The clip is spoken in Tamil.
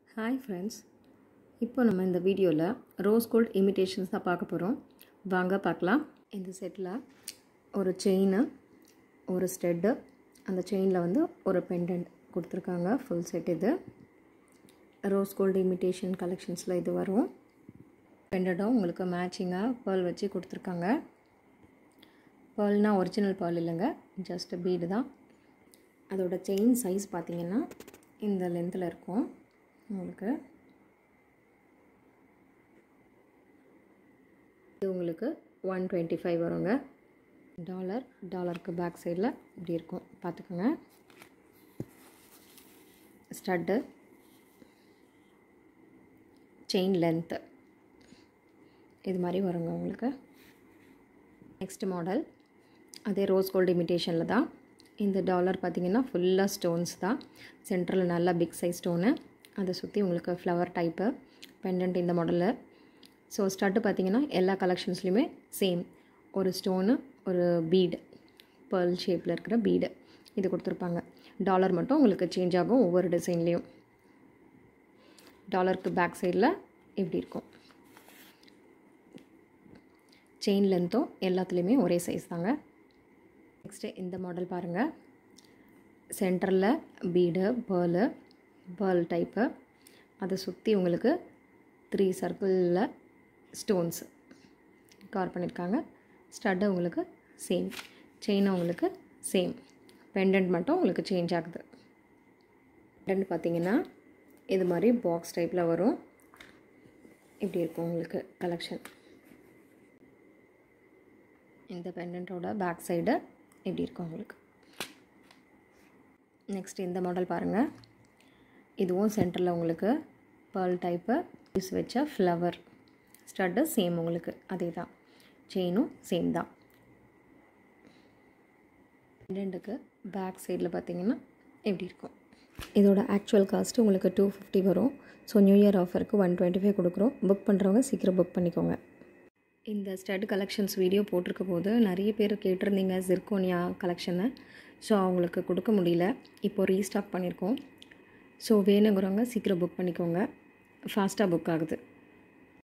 ஹாய் ஃப்ரெண்ட்ஸ் இப்போ நம்ம இந்த வீடியோவில் ரோஸ் கோல்ட் இமிடேஷன்ஸ் தான் பார்க்க போகிறோம் வாங்க பார்க்கலாம் இந்த செட்டில் ஒரு செயின் ஒரு ஸ்டெட்டு அந்த செயினில் வந்து ஒரு பெண்டன்ட் கொடுத்துருக்காங்க ஃபுல் செட் இது ரோஸ் கோல்டு இமிடேஷன் கலெக்ஷன்ஸில் இது வரும் பெண்டட்டும் உங்களுக்கு மேட்சிங்காக பேர்ல் வச்சு கொடுத்துருக்காங்க பேர்ல்னால் ஒரிஜினல் பேர்ல் இல்லைங்க ஜஸ்ட் பீடு தான் அதோட செயின் சைஸ் பார்த்தீங்கன்னா இந்த லென்த்தில் இருக்கும் உங்களுக்கு இது உங்களுக்கு ஒன் டுவெண்ட்டி ஃபைவ் வருங்க டாலர் டாலருக்கு பேக் சைடில் இப்படி இருக்கும் பார்த்துக்கோங்க ஸ்டட்டு செயின் லென்த்து இது மாதிரி வருங்க உங்களுக்கு நெக்ஸ்ட் மாடல் அதே ரோஸ் கோல்டு இமிட்டேஷனில் தான் இந்த டாலர் பார்த்திங்கன்னா ஃபுல்லாக ஸ்டோன்ஸ் தான் சென்டரில் நல்லா பிக் சைஸ் ஸ்டோனு அதை சுற்றி உங்களுக்கு ஃப்ளவர் டைப்பு பெண்டன்ட் இந்த மாடலில் ஸோ ஸ்டட்டு பார்த்திங்கன்னா எல்லா கலெக்ஷன்ஸ்லையுமே சேம் ஒரு ஸ்டோனு ஒரு பீடு பேர்ல் ஷேப்பில் இருக்கிற பீடு இது கொடுத்துருப்பாங்க டாலர் மட்டும் உங்களுக்கு சேஞ்ச் ஆகும் ஒவ்வொரு டிசைன்லேயும் டாலருக்கு பேக் சைடில் இப்படி இருக்கும் செயின் லென்த்தும் எல்லாத்துலேயுமே ஒரே சைஸ் தாங்க நெக்ஸ்ட்டு இந்த மாடல் பாருங்கள் சென்டரில் பீடு பேர்லு பேர்ல் டைப்பு அதை சுற்றி உங்களுக்கு த்ரீ சர்க்கிளில் ஸ்டோன்ஸ் கார் பண்ணியிருக்காங்க ஸ்டட்டு உங்களுக்கு சேம் செயினும் உங்களுக்கு சேம் பெண்டன்ட் மட்டும் உங்களுக்கு சேஞ்ச் ஆகுது பெண்டன்ட் பார்த்தீங்கன்னா இது மாதிரி பாக்ஸ் டைப்பில் வரும் இப்படி இருக்கும் உங்களுக்கு கலெக்ஷன் இந்த பெண்டன்ட்டோட பேக் சைடு இப்படி இருக்கும் உங்களுக்கு நெக்ஸ்ட் இந்த மாடல் பாருங்கள் இதுவும் சென்டரில் உங்களுக்கு பேர்ல் டைப்பு யூஸ் வச்ச ஃப்ளவர் ஸ்டட்டு சேம் உங்களுக்கு அதே தான் செயினும் சேம் தான் பெண்டன்ட்டுக்கு பேக் சைடில் பார்த்தீங்கன்னா எப்படி இருக்கும் இதோட ஆக்சுவல் காஸ்ட்டு உங்களுக்கு டூ ஃபிஃப்டி வரும் ஸோ நியூ இயர் ஆஃபருக்கு ஒன் டுவெண்ட்டி ஃபைவ் கொடுக்குறோம் புக் பண்ணுறவங்க சீக்கிரம் புக் பண்ணிக்கோங்க இந்த ஸ்டட் கலெக்ஷன்ஸ் வீடியோ போட்டிருக்க போது நிறைய பேர் கேட்டிருந்தீங்க ஜிர்கோனியா கலெக்ஷனை ஸோ அவங்களுக்கு கொடுக்க முடியல இப்போது ரீஸ்டாக் பண்ணியிருக்கோம் ஸோ வேணுங்கிறவங்க சீக்கிரம் புக் பண்ணிக்கோங்க ஃபாஸ்ட்டாக புக் ஆகுது